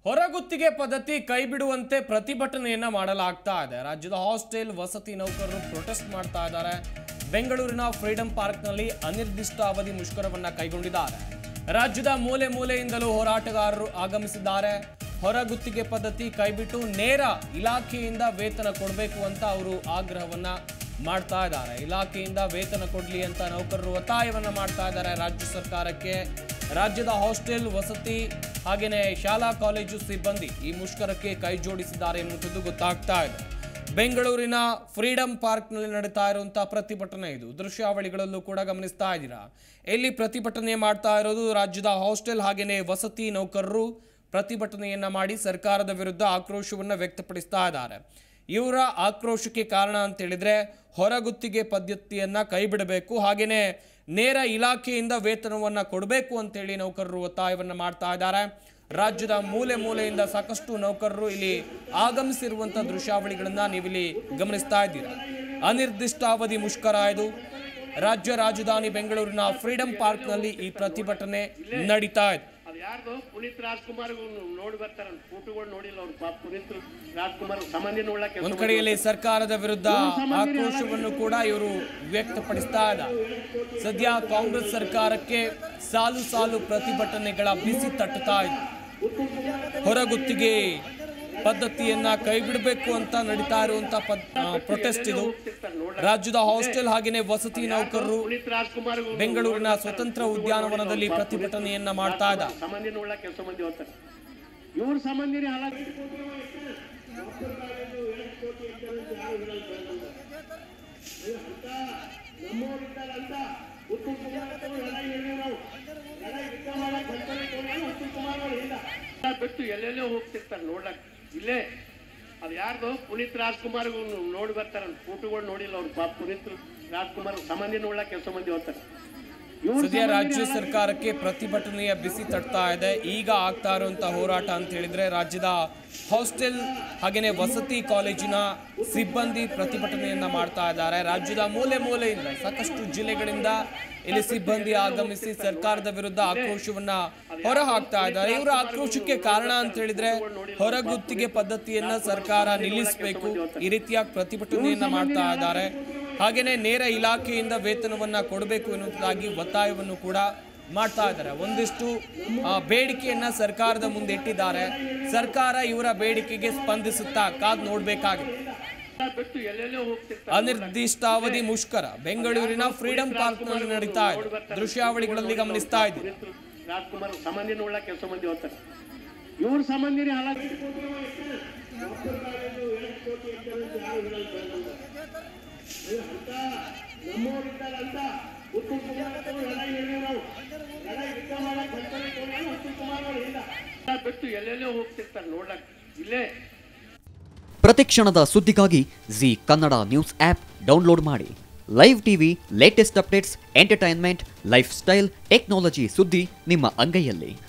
ಹೊರಗುತ್ತಿಗೆ ಪದ್ಧತಿ ಕೈಬಿಡುವಂತೆ ಪ್ರತಿಭಟನೆಯನ್ನ ಮಾಡಲಾಗ್ತಾ ಇದೆ ರಾಜ್ಯದ ಹಾಸ್ಟೆಲ್ ವಸತಿ ನೌಕರರು ಪ್ರೊಟೆಸ್ಟ್ ಮಾಡ್ತಾ ಇದ್ದಾರೆ ಬೆಂಗಳೂರಿನ ಫ್ರೀಡಂ ಪಾರ್ಕ್ನಲ್ಲಿ ಅನಿರ್ದಿಷ್ಟ ಅವಧಿ ಮುಷ್ಕರವನ್ನ ಕೈಗೊಂಡಿದ್ದಾರೆ ರಾಜ್ಯದ ಮೂಲೆ ಮೂಲೆಯಿಂದಲೂ ಹೋರಾಟಗಾರರು ಆಗಮಿಸಿದ್ದಾರೆ ಹೊರಗುತ್ತಿಗೆ ಪದ್ಧತಿ ಕೈಬಿಟ್ಟು ನೇರ ಇಲಾಖೆಯಿಂದ ವೇತನ ಕೊಡಬೇಕು ಅಂತ ಅವರು ಆಗ್ರಹವನ್ನ ಮಾಡ್ತಾ ಇದ್ದಾರೆ ಇಲಾಖೆಯಿಂದ ವೇತನ ಕೊಡ್ಲಿ ಅಂತ ನೌಕರರು ಒತ್ತಾಯವನ್ನ ಮಾಡ್ತಾ ಇದ್ದಾರೆ ರಾಜ್ಯ ಸರ್ಕಾರಕ್ಕೆ ರಾಜ್ಯದ ಹಾಸ್ಟೆಲ್ ವಸತಿ ಹಾಗೇನೆ ಶಾಲಾ ಕಾಲೇಜು ಸಿಬ್ಬಂದಿ ಈ ಮುಷ್ಕರಕ್ಕೆ ಕೈ ಜೋಡಿಸಿದ್ದಾರೆ ಎನ್ನುವಂಥದ್ದು ಗೊತ್ತಾಗ್ತಾ ಇದೆ ಬೆಂಗಳೂರಿನ ಫ್ರೀಡಂ ಪಾರ್ಕ್ನಲ್ಲಿ ನಡೀತಾ ಇರುವಂತಹ ಪ್ರತಿಭಟನೆ ಇದು ದೃಶ್ಯಾವಳಿಗಳಲ್ಲೂ ಕೂಡ ಗಮನಿಸ್ತಾ ಇದ್ದೀರಾ ಎಲ್ಲಿ ಪ್ರತಿಭಟನೆ ಮಾಡ್ತಾ ಇರೋದು ರಾಜ್ಯದ ಹಾಸ್ಟೆಲ್ ಹಾಗೇನೆ ವಸತಿ ನೌಕರರು ಪ್ರತಿಭಟನೆಯನ್ನ ಮಾಡಿ ಸರ್ಕಾರದ ವಿರುದ್ಧ ಆಕ್ರೋಶವನ್ನ ವ್ಯಕ್ತಪಡಿಸ್ತಾ ಇದ್ದಾರೆ ಇವರ ಆಕ್ರೋಶಕ್ಕೆ ಕಾರಣ ಅಂತ ಹೇಳಿದ್ರೆ ಹೊರಗುತ್ತಿಗೆ ಪದ್ಧತಿಯನ್ನ ಕೈ ಬಿಡಬೇಕು ಹಾಗೇನೆ ನೇರ ಇಲಾಖೆಯಿಂದ ವೇತನವನ್ನ ಕೊಡಬೇಕು ಅಂತೇಳಿ ನೌಕರರು ಒತ್ತಾಯವನ್ನ ಮಾಡ್ತಾ ಇದ್ದಾರೆ ರಾಜ್ಯದ ಮೂಲೆ ಮೂಲೆಯಿಂದ ಸಾಕಷ್ಟು ನೌಕರರು ಇಲ್ಲಿ ಆಗಮಿಸಿರುವಂತ ದೃಶ್ಯಾವಳಿಗಳನ್ನ ನೀವಿಲ್ಲಿ ಗಮನಿಸ್ತಾ ಇದ್ದೀರಾ ಅನಿರ್ದಿಷ್ಟಾವಧಿ ಮುಷ್ಕರ ಇದು ರಾಜ್ಯ ರಾಜಧಾನಿ ಬೆಂಗಳೂರಿನ ಫ್ರೀಡಂ ಪಾರ್ಕ್ನಲ್ಲಿ ಈ ಪ್ರತಿಭಟನೆ ನಡೀತಾ ಇದೆ ಅದು ಯಾರ್ದು ಪುನೀತ್ ರಾಜ್ಕುಮಾರ್ ನೋಡಿ ಬರ್ತಾರ ಫೋಟೋಗಳು ನೋಡಿಲ್ಲ ಅವ್ರು ಪಾಪ ಪುನೀತ್ ರಾಜ್ಕುಮಾರ್ ಸಂಬಂಧಿ ನೋಡ್ಲಕ್ಕೆ ಒಂದ್ ಕಡೆಯಲ್ಲಿ ಸರ್ಕಾರದ ವಿರುದ್ಧ ಆಕ್ರೋಶವನ್ನು ಕೂಡ ಇವರು ವ್ಯಕ್ತಪಡಿಸ್ತಾ ಇದ್ದಾರೆ ಸದ್ಯ ಕಾಂಗ್ರೆಸ್ ಸರ್ಕಾರಕ್ಕೆ ಸಾಲು ಸಾಲು ಪ್ರತಿಭಟನೆಗಳ ಬಿಸಿ ತಟ್ಟುತ್ತಾ ಇದೆ ಹೊರಗುತ್ತಿಗೆ ಪದ್ಧತಿಯನ್ನ ಕೈಬಿಡಬೇಕು ಅಂತ ನಡೀತಾ ಇರುವಂತ ಪ್ರೊಟೆಸ್ಟ್ ಇದು ರಾಜ್ಯದ ಹಾಸ್ಟೆಲ್ ಹಾಗೇನೆ ವಸತಿ ನೌಕರರು ಪುನೀತ್ ರಾಜ್ಕುಮಾರ್ ಬೆಂಗಳೂರಿನ ಸ್ವತಂತ್ರ ಉದ್ಯಾನವನದಲ್ಲಿ ಪ್ರತಿಭಟನೆಯನ್ನ ಮಾಡ್ತಾ ಇದ್ದಾರೆ ಸಂಬಂಧಿ ನೋಡ್ಲಕ್ಕೆ ಕೆಲಸ ಮಂದಿ ಹೋಗ್ತಾರೆ ಇವ್ರ ಸಂಬಂಧಿನೇ ಹಾಲ ಬಿಟ್ಟು ಎಲ್ಲೆಲ್ಲೋ ಹೋಗ್ತಿರ್ತಾರೆ ನೋಡ್ಲಕ್ ಇಲ್ಲೇ ಅದು ಯಾರ್ದು ಪುನೀತ್ ರಾಜ್ಕುಮಾರ್ ನೋಡಿ ಬರ್ತಾರ ಫೋಟೋಗಳು ನೋಡಿಲ್ಲ ಅವ್ರು ಪಾಪ ಪುನೀತ್ ರಾಜ್ಕುಮಾರ್ ಸಂಬಂಧಿ ನೋಡ್ಲಕ್ಕೆ ಕೆಲಸ ಮಂದಿ ಹೋಗ್ತಾರೆ ಇವ್ರ ಸದ್ಯ ರಾಜ್ಯ ಸರ್ಕಾರಕ್ಕೆ ಪ್ರತಿಭಟನೆಯ ಬಿಸಿ ತಟ್ತಾ ಇದೆ ಈಗ ಆಗ್ತಾ ಇರುವಂತ ಹೋರಾಟ ಅಂತ ಹೇಳಿದ್ರೆ ರಾಜ್ಯದ ಹಾಸ್ಟೆಲ್ ಹಾಗೇನೆ ವಸತಿ ಕಾಲೇಜಿನ ಸಿಬ್ಬಂದಿ ಪ್ರತಿಭಟನೆಯನ್ನ ಮಾಡ್ತಾ ಇದ್ದಾರೆ ರಾಜ್ಯದ ಮೂಲೆ ಮೂಲೆಯಿಂದ ಸಾಕಷ್ಟು ಜಿಲ್ಲೆಗಳಿಂದ ಇಲ್ಲಿ ಸಿಬ್ಬಂದಿ ಆಗಮಿಸಿ ಸರ್ಕಾರದ ವಿರುದ್ಧ ಆಕ್ರೋಶವನ್ನ ಹೊರ ಹಾಕ್ತಾ ಇದ್ದಾರೆ ಇವರ ಆಕ್ರೋಶಕ್ಕೆ ಕಾರಣ ಅಂತ ಹೇಳಿದ್ರೆ ಹೊರಗುತ್ತಿಗೆ ಪದ್ಧತಿಯನ್ನ ಸರ್ಕಾರ ನಿಲ್ಲಿಸಬೇಕು ಈ ರೀತಿಯಾಗಿ ಪ್ರತಿಭಟನೆಯನ್ನ ಮಾಡ್ತಾ ಇದ್ದಾರೆ ಹಾಗೇನೆ ನೇರ ಇಲಾಖೆಯಿಂದ ವೇತನವನ್ನ ಕೊಡಬೇಕು ಎನ್ನುವುದಾಗಿ ಒತ್ತಾಯವನ್ನು ಕೂಡ ಮಾಡ್ತಾ ಇದ್ದಾರೆ ಒಂದಿಷ್ಟು ಆ, ಬೇಡಿಕೆಯನ್ನ ಸರ್ಕಾರದ ಮುಂದೆ ಇಟ್ಟಿದ್ದಾರೆ ಸರ್ಕಾರ ಇವರ ಬೇಡಿಕೆಗೆ ಸ್ಪಂದಿಸುತ್ತಾ ಕಾದ್ ನೋಡ್ಬೇಕಾಗಿದೆ ಬಿಟ್ಟು ಎಲ್ಲೆಲ್ಲೋ ಹೋಗ್ತಿರ್ತಾರೆ ಅನಿರ್ದಿಷ್ಟಾವಧಿ ಮುಷ್ಕರ ಬೆಂಗಳೂರಿನ ಫ್ರೀಡಂ ಪಾರ್ಕ್ನಲ್ಲಿ ನಡೀತಾ ಇದೆ ದೃಶ್ಯಾವಳಿಗಳಲ್ಲಿ ಗಮನಿಸ್ತಾ ಇದ್ದೀವಿ ರಾಜ್ಕುಮಾರ್ ಸಂಬಂಧಿ ನೋಡ್ಲಕ್ಕೆ ಕೆಲಸ ಮಂದಿ ಹೋಗ್ತಾರೆ ಇವ್ರ ಸಂಬಂಧಿನೇ ಹಾಲ ಬಿಟ್ಟು ಎಲ್ಲೆಲ್ಲೋ ಹೋಗ್ತಿರ್ತಾರೆ ನೋಡ್ಲಕ್ ಇಲ್ಲೇ ಪ್ರತಿಕ್ಷಣದ ಸುದ್ದಿಗಾಗಿ Zee Kannada news app download ಮಾಡಿ live TV latest updates entertainment lifestyle technology ಸುದ್ದಿ ನಿಮ್ಮ ಅಂಗೈಯಲ್ಲಿ